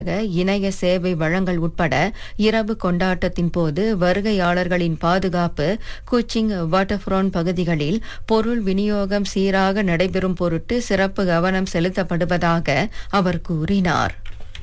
இணைய சேவை வழங்கல் உட்பட இரவு கொண்டாட்டத்தின் போது வருகையாளர்களின் பாதுகாப்பு குச்சிங் வாட்டர்ஃப்ரோன் பகுதிகளில் பொருள் விநியோகம் சீராக நடைபெறும் பொருட்டு சிறப்பு கவனம் செலுத்தப்படுவதாக அவர் கூறினார்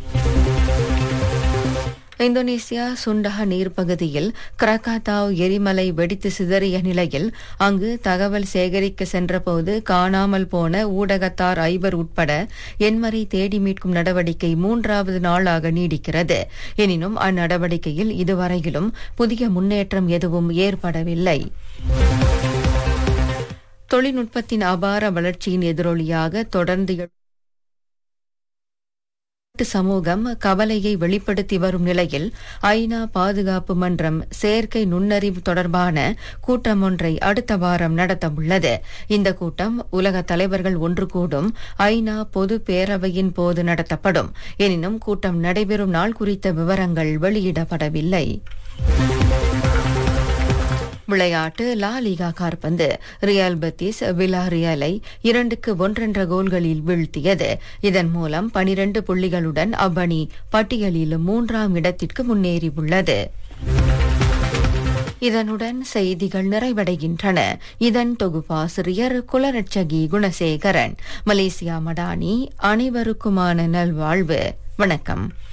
இந்தோனேசியா சுண்டஹ நீர்ப்பகுதியில் கிரகாத்தாவ் எரிமலை வெடித்து சிதறிய நிலையில் அங்கு தகவல் சேகரிக்க சென்றபோது காணாமல் போன ஊடகத்தார் ஐவர் உட்பட எண்மரை தேடி மீட்கும் நடவடிக்கை மூன்றாவது நாளாக நீடிக்கிறது எனினும் அந்நடவடிக்கையில் இதுவரையிலும் புதிய முன்னேற்றம் எதுவும் ஏற்படவில்லை தொழில்நுட்பத்தின் அபார வளர்ச்சியின் எதிரொலியாக தொடர்ந்து சமூகம் கவலையை வெளிப்படுத்தி வரும் நிலையில் ஐநா பாதுகாப்பு மன்றம் செயற்கை நுண்ணறிவு தொடர்பான கூட்டம் ஒன்றை அடுத்த வாரம் நடத்தவுள்ளது இந்த கூட்டம் உலக தலைவர்கள் ஒன்று கூடும் ஐநா பொது பேரவையின் போது நடத்தப்படும் எனினும் கூட்டம் நடைபெறும் நாள் குறித்த விவரங்கள் வெளியிடப்படவில்லை விளையாட்டு லா லீகா கார்பந்து ரியல் பெத்திஸ் விலா ரியலை இரண்டுக்கு ஒன்றென்ற கோல்களில் வீழ்த்தியது இதன் மூலம் பனிரண்டு புள்ளிகளுடன் அவ்வணி பட்டியலில் மூன்றாம் இடத்திற்கு முன்னேறியுள்ளது இதனுடன் செய்திகள் நிறைவடைகின்றன இதன் தொகுப்பாசிரியர் குலரட்சகி குணசேகரன் மலேசியா மடானி அனைவருக்குமான நல்வாழ்வு வணக்கம்